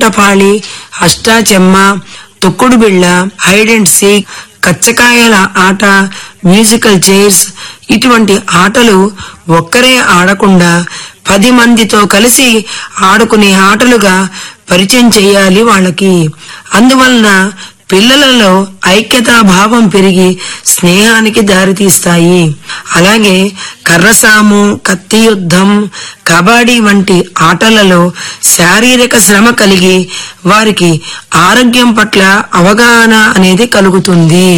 ఆటపాళి అష్టాచెమ్మ తొక్కుడు బిళ్ళ hide and seek కచ్చకాయల ఆట మ్యూజికల్ చైర్స్ ఇటువంటి ఆటలు ఒక్కరే ఆడకుండా పది మందితో కలిసి ఆడుకునే ఆటలుగా పరిచయం చేయాలి వాళ్ళకి అందువలన పిల్లలలో ఐక్యతా భావం పెరిగి స్నేహానికి దారితీస్తాయి అలాగే కర్రసాము కత్తి యుద్ధం కబడ్డీ వంటి ఆటలలో శారీరక శ్రమ కలిగి వారికి ఆరోగ్యం పట్ల అవగాహన అనేది కలుగుతుంది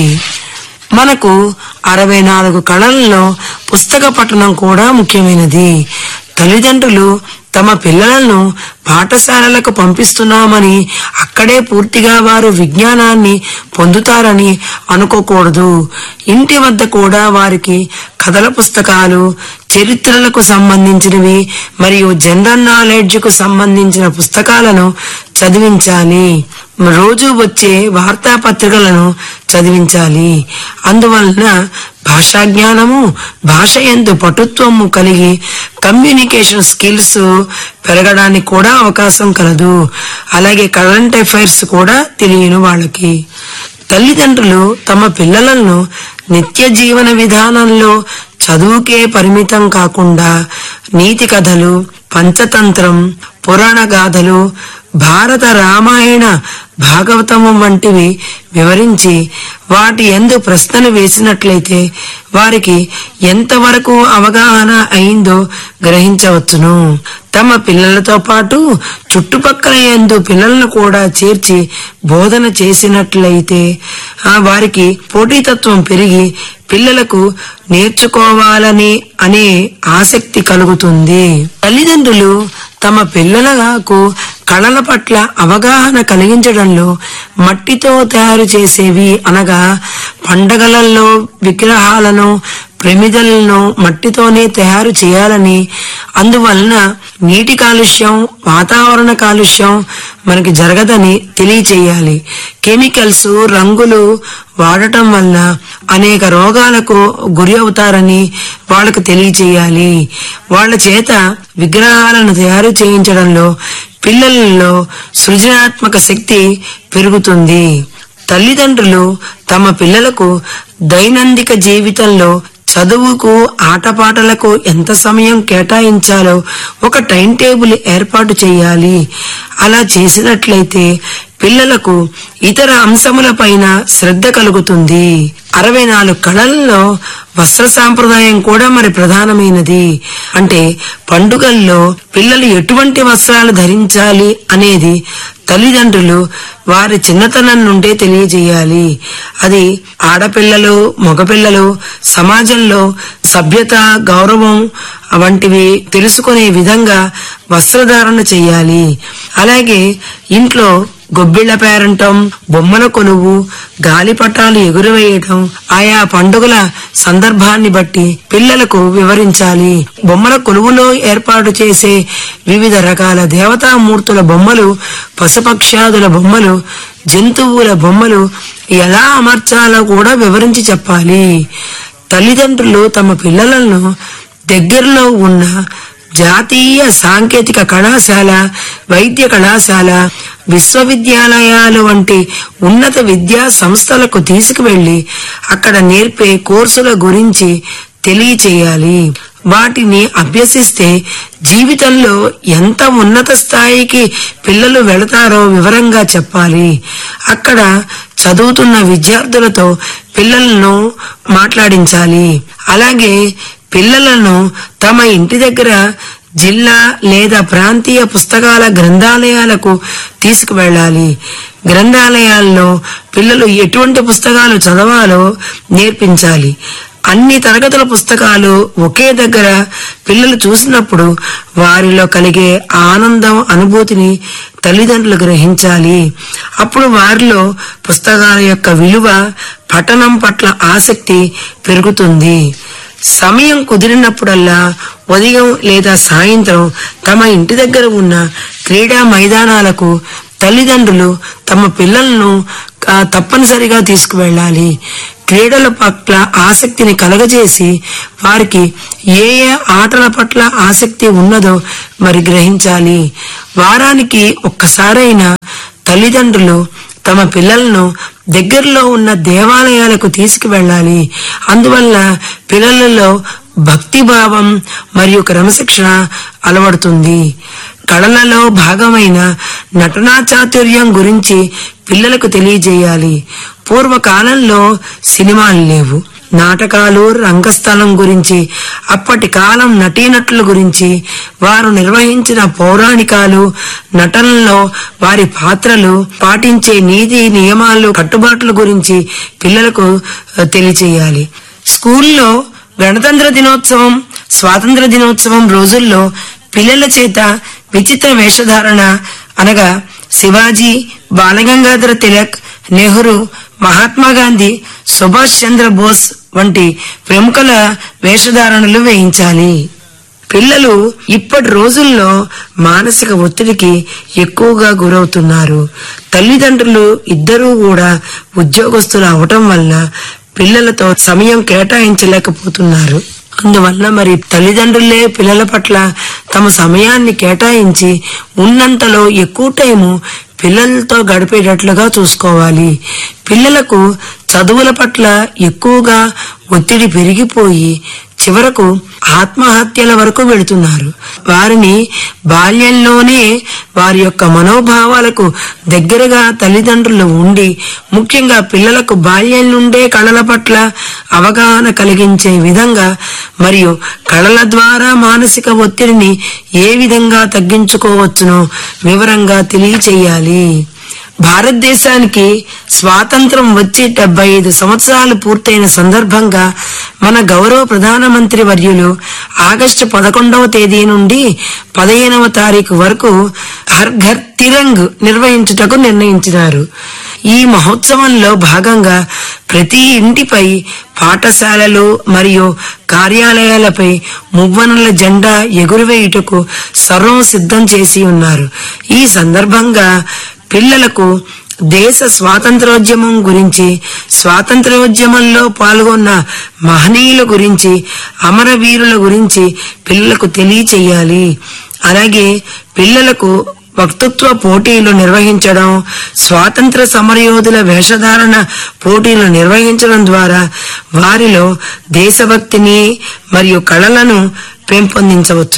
మనకు అరవై నాలుగు కళలలో పుస్తక పఠనం కూడా ముఖ్యమైనది తల్లిదండ్రులు తమ పిల్లలను పాఠశాలలకు పంపిస్తున్నామని అక్కడే పూర్తిగా వారు విజ్ఞానాన్ని పొందుతారని అనుకోకూడదు ఇంటి వద్ద కూడా వారికి కథల పుస్తకాలు చరిత్రలకు సంబంధించినవి మరియు జనరల్ నాలెడ్జ్ కు సంబంధించిన పుస్తకాలను చదివించాలి రోజు వచ్చే వార్తాపత్రికలను చదివించాలి అందువలన భాషా జ్ఞానము భాష ఎందు పటుత్వము కలిగి కమ్యూనికేషన్ స్కిల్స్ పెరగడానికి కూడా అవకాశం కలదు అలాగే కరెంట్ అఫైర్స్ కూడా తెలియను వాళ్ళకి తల్లిదండ్రులు తమ పిల్లలను నిత్య జీవన విధానంలో చదువుకే పరిమితం కాకుండా నీతి కథలు పంచతంత్రం పురాణ గాథలు భారత రామాయణ భాగవతము వంటివి వివరించి వాటి ఎందు ప్రశ్నలు వేసినట్లయితే వారికి ఎంతవరకు అవగాహన అయిందో గ్రహించవచ్చును తమ పిల్లలతో పాటు చుట్టుపక్కల ఎందు పిల్లలను కూడా చేర్చి బోధన చేసినట్లయితే ఆ వారికి పోటీతత్వం పెరిగి పిల్లలకు నేర్చుకోవాలని అనే ఆసక్తి కలుగుతుంది తల్లిదండ్రులు తమ పిల్లలకు కళల పట్ల అవగాహన కలిగించడంలో మట్టితో తయారు చేసేవి అనగా పండగలలో విగ్రహాలను ప్రమిదలను మట్టితోనే తయారు చేయాలని అందువలన నీటి కాలుష్యం వాతావరణ కాలుష్యం మనకి జరగదని తెలియచేయాలి కెమికల్స్ రంగులు వాడటం వల్ల అనేక రోగాలకు గురి అవుతారని వాళ్ళకు తెలియచేయాలి వాళ్ళ చేత విగ్రహాలను తయారు చేయించడంలో పిల్లలలో సృజనాత్మక శక్తి పెరుగుతుంది తల్లిదండ్రులు తమ పిల్లలకు దైనందిక జీవితంలో చదువుకు ఆటపాటలకు ఎంత సమయం కేటాయించాలో ఒక టైం టేబుల్ ఏర్పాటు చేయాలి అలా చేసినట్లయితే పిల్లలకు ఇతర అంశములపైన శ్రద్ధ కలుగుతుంది అరవై నాలుగు కళల్లో వస్త్ర సాంప్రదాయం కూడా మరి ప్రధానమైనది అంటే పండుగల్లో పిల్లలు ఎటువంటి వస్త్రాలు ధరించాలి అనేది తల్లిదండ్రులు వారి చిన్నతనం నుండే తెలియజేయాలి అది ఆడపిల్లలు మగపిల్లలు సమాజంలో సభ్యత గౌరవం వంటివి తెలుసుకునే విధంగా వస్త్రధారణ చేయాలి అలాగే ఇంట్లో గొబ్బిళ్ల పేరంటం బొమ్మల కొలువు గాలిపటాలు ఎగురవేయటం ఆయా పండుగల సందర్భాన్ని బట్టి పిల్లలకు వివరించాలి బొమ్మల కొలువులో ఏర్పాటు చేసే వివిధ రకాల దేవతామూర్తుల బొమ్మలు పశుపక్షాదుల బొమ్మలు జంతువుల బొమ్మలు ఎలా అమర్చాలో కూడా వివరించి చెప్పాలి తల్లిదండ్రులు తమ పిల్లలను దగ్గరలో ఉన్న జాతీయ సాంకేతిక కళాశాల వైద్య కళాశాల విశ్వవిద్యాలయాలు వంటి ఉన్నత విద్యా సంస్థలకు తీసుకువెళ్లి అక్కడ నేర్పే కోర్సుల గురించి తెలియచేయాలి వాటిని అభ్యసిస్తే జీవితంలో ఎంత ఉన్నత స్థాయికి పిల్లలు వెళతారో వివరంగా చెప్పాలి అక్కడ చదువుతున్న విద్యార్థులతో పిల్లలను మాట్లాడించాలి అలాగే పిల్లలను తమ ఇంటి దగ్గర జిల్లా లేదా ప్రాంతీయ పుస్తకాల గ్రంథాలయాలకు తీసుకువెళ్ళాలి గ్రంథాలయాల్లో పిల్లలు ఎటువంటి పుస్తకాలు చదవాలో నేర్పించాలి అన్ని తరగతుల పుస్తకాలు ఒకే దగ్గర పిల్లలు చూసినప్పుడు వారిలో కలిగే ఆనందం అనుభూతిని తల్లిదండ్రులు గ్రహించాలి అప్పుడు వారిలో పుస్తకాల యొక్క విలువ పఠనం పట్ల ఆసక్తి పెరుగుతుంది సమయం కుదిరినప్పుడల్లా ఉదయం లేదా సాయంత్రం తమ ఇంటి దగ్గర ఉన్న క్రీడా మైదానాలకు తల్లిదండ్రులు తమ పిల్లలను ఆ, తప్పనిసరిగా తీసుకువెళ్ళాలి క్రీడల పట్ల ఆసక్తిని కలగజేసి వారికి ఏ ఏ ఆటల పట్ల ఆసక్తి ఉన్నదో మరి గ్రహించాలి వారానికి ఒక్కసారైనా తల్లిదండ్రులు తమ పిల్లలను దగ్గరలో ఉన్న దేవాలయాలకు తీసుకువెళ్ళాలి అందువల్ల పిల్లలలో భక్తిభావం మరియు క్రమశిక్షణ అలవడుతుంది కళలలో భాగమైన నటనా చాతుర్యం గురించి పిల్లలకు తెలియజేయాలి పూర్వకాలంలో సినిమాలు లేవు నాటకాలు రంగస్థలం గురించి అప్పటి కాలం నటీనటుల గురించి వారు నిర్వహించిన పౌరాణికాలు నటనలో వారి పాత్రలు పాటించే నీతి నియమాలు కట్టుబాట్ల గురించి పిల్లలకు ఆ, తెలియచేయాలి స్కూల్లో గణతంత్ర దినోత్సవం స్వాతంత్ర దినోత్సవం రోజుల్లో పిల్లల చేత విచిత్ర వేషధారణ అనగా శివాజీ బాలగంగాధర తిలక్ నెహ్రూ మహాత్మా గాంధీ సుభాష్ చంద్ర బోస్ వంటి ప్రముఖుల వేషధారణలు వేయించాలి పిల్లలు ఇప్పటి రోజుల్లో మానసిక ఒత్తిడికి ఎక్కువగా గురవుతున్నారు తల్లిదండ్రులు ఇద్దరూ కూడా ఉద్యోగస్తులు అవటం వల్ల పిల్లలతో సమయం కేటాయించలేకపోతున్నారు అందువల్ల మరి తల్లిదండ్రులే పిల్లల పట్ల తమ సమయాన్ని కేటాయించి ఉన్నంతలో ఎక్కువ టైము పిల్లలతో గడిపేటట్లుగా చూసుకోవాలి పిల్లలకు చదువుల పట్ల ఎక్కువగా ఒత్తిడి పెరిగిపోయి చివరకు ఆత్మహత్యల వరకు వెళుతున్నారు వారిని బాల్యంలోనే వారి యొక్క మనోభావాలకు దగ్గరగా తల్లిదండ్రులు ఉండి ముఖ్యంగా పిల్లలకు బాల్యం నుండే కళల పట్ల అవగాహన కలిగించే విధంగా మరియు కళల ద్వారా మానసిక ఒత్తిడిని ఏ విధంగా తగ్గించుకోవచ్చునో వివరంగా తెలియచేయాలి భారతదేశానికి స్వాతంత్రం వచ్చి డెబ్బై ఐదు సంవత్సరాలు పూర్తయిన సందర్భంగా మన గౌరవ ప్రధానమంత్రి వర్యులు ఆగస్టు పదకొండవ తేదీ నుండి పదిహేనవ తారీఖు వరకు హర్ ఘర్ తిరంగ్ నిర్వహించుటకు నిర్ణయించినారు ఈ మహోత్సవంలో భాగంగా ప్రతి ఇంటిపై పాఠశాలలు మరియు కార్యాలయాలపై మువ్వనుల జెండా ఎగురవేయుటకు సర్వం సిద్ధం చేసి ఉన్నారు ఈ సందర్భంగా పిల్లలకు దేశ స్వాతంత్రోద్యమం గురించి స్వాతంత్రోద్యమంలో పాల్గొన్న మహనీయుల గురించి అమరవీరుల గురించి పిల్లలకు తెలియచేయాలి అలాగే పిల్లలకు వక్తృత్వ పోటీలు నిర్వహించడం స్వాతంత్ర సమరయోధుల వేషధారణ పోటీలు నిర్వహించడం ద్వారా వారిలో దేశభక్తిని మరియు కళలను పెంపొందించవచ్చు